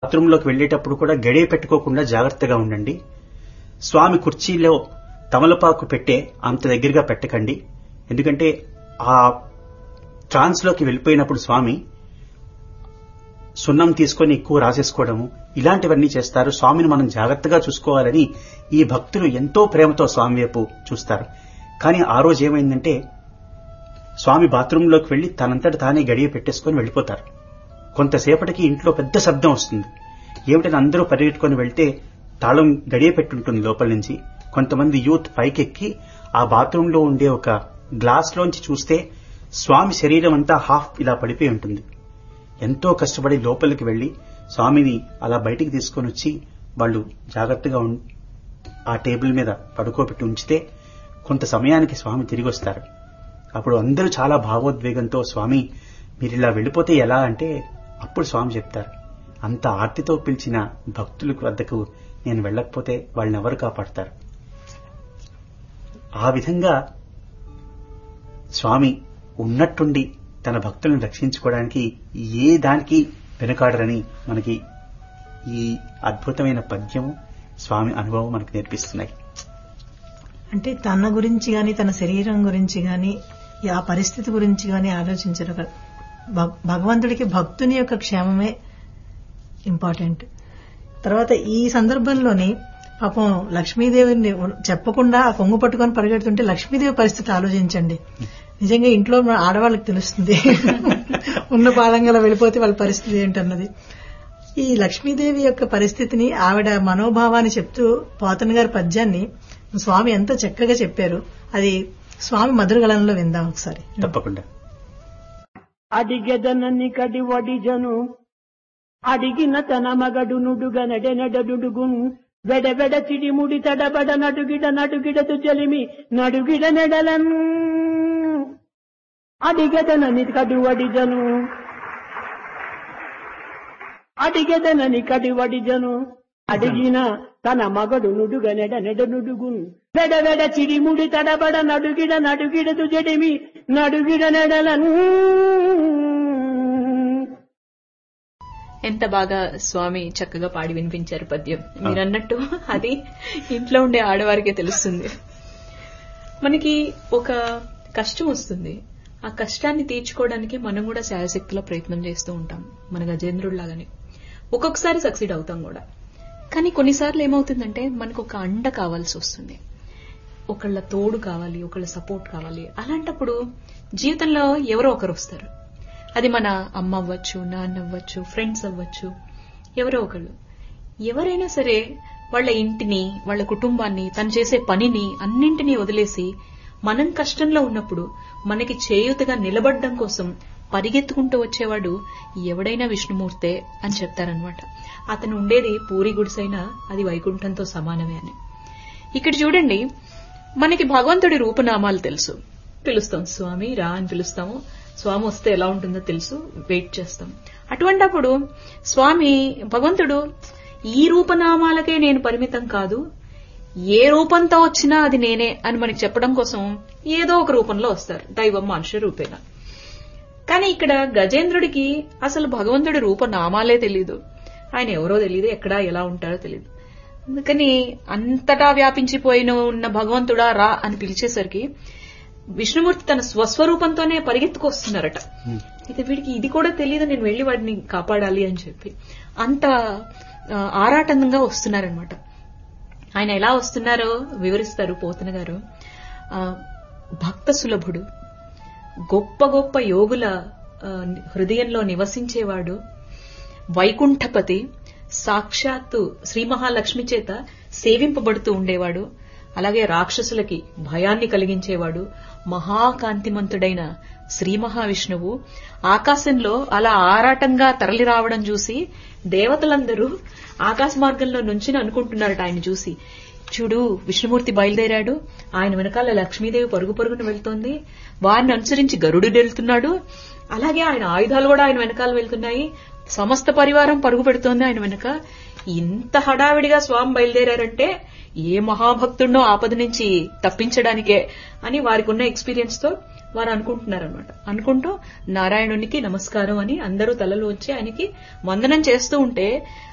బాత్రూంలోకి వెళ్ళేటప్పుడు కూడా గడియ పెట్టుకోకుండా జాగ్రత్తగా ఉండండి స్వామి కుర్చీలో తమలపాకు పెట్టే అంత దగ్గరగా పెట్టకండి ఎందుకంటే ఆ ట్రాన్స్లోకి వెళ్ళిపోయినప్పుడు స్వామి సున్నం తీసుకొని ఎక్కువ రాసేసుకోవడము ఇలాంటివన్నీ చేస్తారు స్వామిని మనం జాగ్రత్తగా చూసుకోవాలని ఈ భక్తులు ఎంతో ప్రేమతో స్వామి వైపు చూస్తారు కానీ ఆ రోజు ఏమైందంటే స్వామి బాత్రూంలోకి వెళ్లి తనంతట తానే గడియ పెట్టేసుకొని వెళ్ళిపోతారు కొంతసేపటికి ఇంట్లో పెద్ద శబ్దం వస్తుంది ఏమిటని అందరూ పరిగెట్టుకొని వెళ్తే తాళం గడియ పెట్టుంటుంది లోపల నుంచి కొంతమంది యూత్ పైకెక్కి ఆ బాత్రూంలో ఉండే ఒక గ్లాస్లోంచి చూస్తే స్వామి శరీరం అంతా హాఫ్ ఇలా పడిపోయి ఉంటుంది ఎంతో కష్టపడి లోపలికి వెళ్లి స్వామిని అలా బయటికి తీసుకొని వచ్చి వాళ్ళు జాగ్రత్తగా ఉం- ఆ టేబుల్ మీద పడుకోబెట్టి ఉంచితే కొంత సమయానికి స్వామి తిరిగి వస్తారు అప్పుడు అందరూ చాలా భావోద్వేగంతో స్వామి మీరు ఇలా వెళ్ళిపోతే ఎలా అంటే అప్పుడు స్వామి చెప్తారు అంత ఆర్తితో పిలిచిన భక్తుల వద్దకు నేను వెళ్ళకపోతే వాళ్ళని ఎవరు కాపాడతారు ఆ విధంగా స్వామి ఉన్నట్టుండి తన భక్తులను రక్షించుకోవడానికి ఏ దానికి వెనుకాడరని మనకి ఈ అద్భుతమైన పద్యము స్వామి అనుభవం మనకు నేర్పిస్తున్నాయి అంటే తన గురించి గాని తన శరీరం గురించి గాని ఆ పరిస్థితి గురించి గాని ఆలోచించరు కదా. భగ- భగవంతుడికి భక్తుని యొక్క క్షేమమే ఇంపార్టెంట్ తర్వాత ఈ సందర్భంలోని పాపం లక్ష్మీదేవిని చెప్పకుండా ఆ కొంగు పట్టుకొని పరిగెడుతుంటే లక్ష్మీదేవి పరిస్థితి ఆలోచించండి నిజంగా ఇంట్లో మన ఆడవాళ్ళకి తెలుస్తుంది ఉన్న పాలంగా వెళ్ళిపోతే వాళ్ళ పరిస్థితి ఏంటన్నది ఈ లక్ష్మీదేవి యొక్క పరిస్థితిని ఆవిడ మనోభావాన్ని చెప్తూ పోతన గారి పద్యాన్ని స్వామి ఎంతో చక్కగా చెప్పారు అది స్వామి మధురగళంలో విందాం ఒకసారి తప్పకుండా అడిగెదనని కడి వడిజను అడిగిన తన మగడు నుడుగ నెడెనెడడుగున్ వెడవెడ చిడిముడి తడబడ నడుగిడ నడుగిడదు జలిమి నడుగిడ నెడలన్ అడిగెదనని కడి వడిజను అడిగెదనని కడి వడిజను అడిగిన తన మగడు నుడుగ నెడ నెడ నుడుగున్ వెడవెడ చిడిముడి తడబడ నడుగిడ నడుగిడదు జడిమి నడుగిడ నెడలన్ ఎంత బాగా స్వామి చక్కగా పాడి వినిపించారు పద్యం మీరన్నట్టు అది ఇంట్లో ఉండే ఆడవారికే తెలుస్తుంది మనకి ఒక కష్టం వస్తుంది ఆ కష్టాన్ని తీర్చుకోవడానికి మనం కూడా శాయశక్తిలో ప్రయత్నం చేస్తూ ఉంటాం మన గజేంద్రుడిలాగానే ఒక్కొక్కసారి సక్సీడ్ అవుతాం కూడా కానీ కొన్నిసార్లు ఏమవుతుందంటే మనకు ఒక అండ కావాల్సి వస్తుంది ఒకళ్ళ తోడు కావాలి ఒకళ్ళ సపోర్ట్ కావాలి అలాంటప్పుడు జీవితంలో ఎవరో ఒకరు వస్తారు అది మన అమ్మ అవ్వచ్చు నాన్న అవ్వచ్చు ఫ్రెండ్స్ అవ్వచ్చు ఎవరో ఒకళ్ళు ఎవరైనా సరే వాళ్ళ ఇంటిని వాళ్ళ కుటుంబాన్ని తను చేసే పనిని అన్నింటినీ వదిలేసి మనం కష్టంలో ఉన్నప్పుడు మనకి చేయూతగా నిలబడడం కోసం పరిగెత్తుకుంటూ వచ్చేవాడు ఎవడైనా విష్ణుమూర్తే అని చెప్తారనమాట అతను ఉండేది పూరి గుడిసైనా అది వైకుంఠంతో సమానమే అని ఇక్కడ చూడండి మనకి భగవంతుడి రూపనామాలు తెలుసు పిలుస్తాం స్వామి రా అని పిలుస్తాము స్వామి వస్తే ఎలా ఉంటుందో తెలుసు వెయిట్ చేస్తాం అటువంటప్పుడు స్వామి భగవంతుడు ఈ రూపనామాలకే నేను పరిమితం కాదు ఏ రూపంతో వచ్చినా అది నేనే అని మనకి చెప్పడం కోసం ఏదో ఒక రూపంలో వస్తారు దైవం మనుష్య రూపేణ కానీ ఇక్కడ గజేంద్రుడికి అసలు భగవంతుడి రూపనామాలే తెలీదు ఆయన ఎవరో తెలియదు ఎక్కడా ఎలా ఉంటారో తెలియదు అందుకని అంతటా వ్యాపించిపోయిన ఉన్న భగవంతుడా రా అని పిలిచేసరికి విష్ణుమూర్తి తన స్వస్వరూపంతోనే పరిగెత్తుకొస్తున్నారట అయితే వీడికి ఇది కూడా తెలియదు నేను వెళ్లి వాడిని కాపాడాలి అని చెప్పి అంత ఆ, ఆరాటంగా వస్తున్నారనమాట ఆయన ఎలా వస్తున్నారో వివరిస్తారు పోతన గారు ఆ, భక్త సులభుడు గొప్ప గొప్ప యోగుల ఆ, హృదయంలో నివసించేవాడు వైకుంఠపతి సాక్షాత్తు శ్రీ మహాలక్ష్మి చేత సేవింపబడుతూ ఉండేవాడు అలాగే రాక్షసులకి భయాన్ని కలిగించేవాడు మహాకాంతిమంతుడైన శ్రీ మహావిష్ణువు ఆకాశంలో అలా ఆరాటంగా తరలి రావడం చూసి దేవతలందరూ ఆకాశ మార్గంలో నుంచి అనుకుంటున్నారట ఆయన చూసి చూడు విష్ణుమూర్తి బయలుదేరాడు ఆయన వెనకాల లక్ష్మీదేవి పరుగు పరుగున వెళ్తోంది వారిని అనుసరించి గరుడు వెళ్తున్నాడు అలాగే ఆయన ఆయుధాలు కూడా ఆయన వెనకాల వెళ్తున్నాయి సమస్త పరివారం పరుగు పెడుతోంది ఆయన వెనక ఇంత హడావిడిగా స్వామి బయలుదేరారంటే ఏ మహాభక్తుడినో ఆపద నుంచి తప్పించడానికే అని వారికి ఉన్న ఎక్స్పీరియన్స్ తో వారు అనుకుంటున్నారనమాట అనుకుంటూ నారాయణునికి నమస్కారం అని అందరూ తలలు వచ్చి ఆయనకి వందనం చేస్తూ ఉంటే